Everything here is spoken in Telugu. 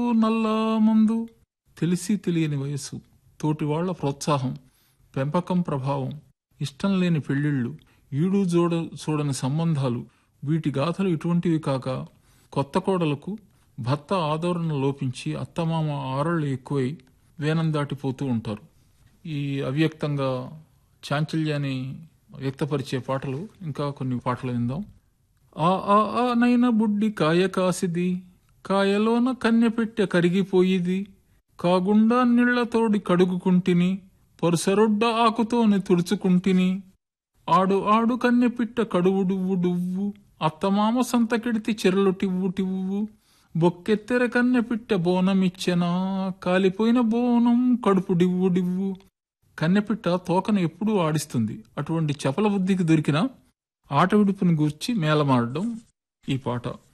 నల్లా మందు తెలిసి తెలియని వయసు తోటివాళ్ల ప్రోత్సాహం పెంపకం ప్రభావం ఇష్టం లేని పెళ్లిళ్ళు ఈడు జోడ చూడని సంబంధాలు వీటి గాథలు ఇటువంటివి కాక కొత్త కోడలకు భర్త ఆదరణ లోపించి అత్తమామ ఆరళ్ళు ఎక్కువై వేనం దాటిపోతూ ఉంటారు ఈ అవ్యక్తంగా చాంచల్యాన్ని వ్యక్తపరిచే పాటలు ఇంకా కొన్ని పాటలు విందాం ఆ ఆ ఆ నైన బుడ్డి కాయ కాసిది కాయలోన కన్నె పెట్టె కరిగిపోయిది కాగుండా నీళ్లతోడి కడుగుకుంటిని పరుసరొడ్డ ఆకుతోని తుడుచుకుంటిని ఆడు ఆడు కన్నె పిట్ట కడువు డువ్వు డువ్వు అత్తమామ సంతకెడితి చెరలు టివ్వు టివ్వు బొక్కెత్తెర కన్నె పిట్ట బోనమిచ్చెనా కాలిపోయిన బోనం కడుపు డివ్వు డివ్వు కన్నెపిట్ట తోకను ఎప్పుడూ ఆడిస్తుంది అటువంటి చపల బుద్ధికి దొరికిన ఆట విడుపుని గూర్చి మేలమాడడం ఈ పాట